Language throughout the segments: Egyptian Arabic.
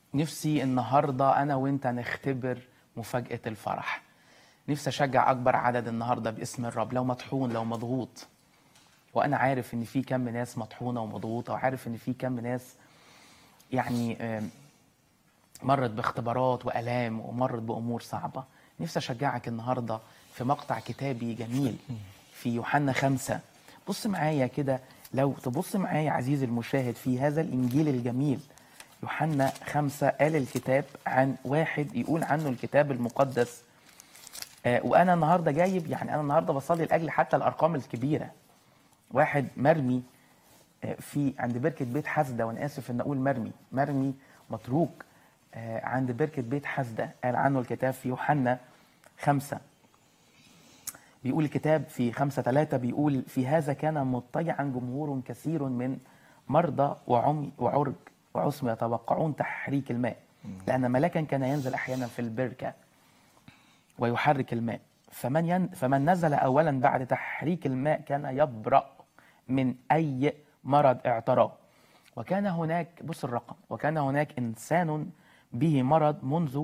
نفسي النهارده انا وانت نختبر مفاجأة الفرح نفسي اشجع اكبر عدد النهارده باسم الرب لو مطحون لو مضغوط وانا عارف ان في كم ناس مطحونه ومضغوطه وعارف ان في كم ناس يعني آم، مرت باختبارات والام ومرت بامور صعبه نفسي اشجعك النهارده في مقطع كتابي جميل في يوحنا خمسة بص معايا كده لو تبص معايا عزيزي المشاهد في هذا الانجيل الجميل يوحنا خمسة قال الكتاب عن واحد يقول عنه الكتاب المقدس آه، وانا النهارده جايب يعني انا النهارده بصلي لاجل حتى الارقام الكبيره واحد مرمي آه، في عند بركه بيت حسده وانا اسف ان اقول مرمي مرمي متروك آه، عند بركه بيت حسده قال عنه الكتاب في يوحنا خمسة بيقول الكتاب في خمسة ثلاثة بيقول في هذا كان مضطجعا جمهور كثير من مرضى وعمي وعرج وعصم يتوقعون تحريك الماء لأن ملاكا كان ينزل أحيانا في البركة ويحرك الماء فمن ين فمن نزل اولا بعد تحريك الماء كان يبرأ من اي مرض اعتراه وكان هناك بص الرقم وكان هناك انسان به مرض منذ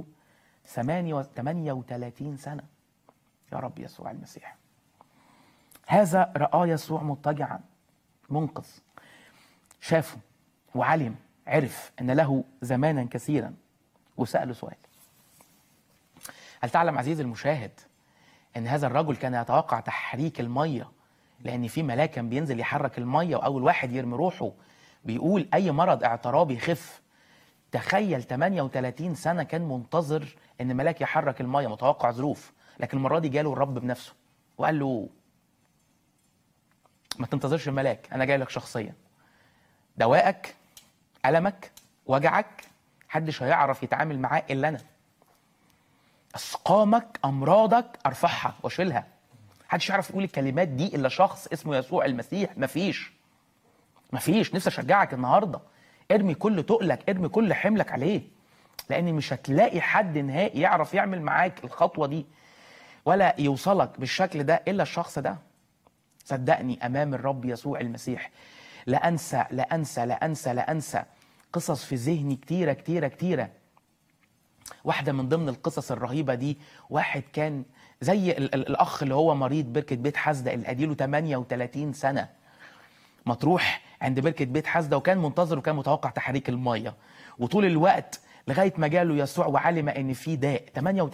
38 سنه يا رب يسوع المسيح هذا رأى يسوع مضطجعا منقذ شافه وعلم عرف ان له زمانا كثيرا وسأله سؤال هل تعلم عزيزي المشاهد ان هذا الرجل كان يتوقع تحريك الميه لان في ملاك كان بينزل يحرك الميه واول واحد يرمي روحه بيقول اي مرض اعتراه بيخف تخيل 38 سنه كان منتظر ان ملاك يحرك الميه متوقع ظروف لكن المره دي جاله الرب بنفسه وقال له ما تنتظرش الملاك انا جاي لك شخصيا دوائك المك وجعك محدش هيعرف يتعامل معاه الا انا اسقامك امراضك ارفعها واشيلها محدش يعرف يقول الكلمات دي الا شخص اسمه يسوع المسيح مفيش مفيش نفسي اشجعك النهارده ارمي كل تقلك ارمي كل حملك عليه لان مش هتلاقي حد نهائي يعرف يعمل معاك الخطوه دي ولا يوصلك بالشكل ده الا الشخص ده صدقني امام الرب يسوع المسيح لا انسى لا انسى لا انسى لا انسى قصص في ذهني كتيره كتيره كتيره واحده من ضمن القصص الرهيبه دي واحد كان زي ال- ال- الاخ اللي هو مريض بركه بيت حسده اللي اديله 38 سنه مطروح عند بركه بيت حسده وكان منتظر وكان متوقع تحريك الميه وطول الوقت لغايه ما جاله يسوع وعلم ان في داء 38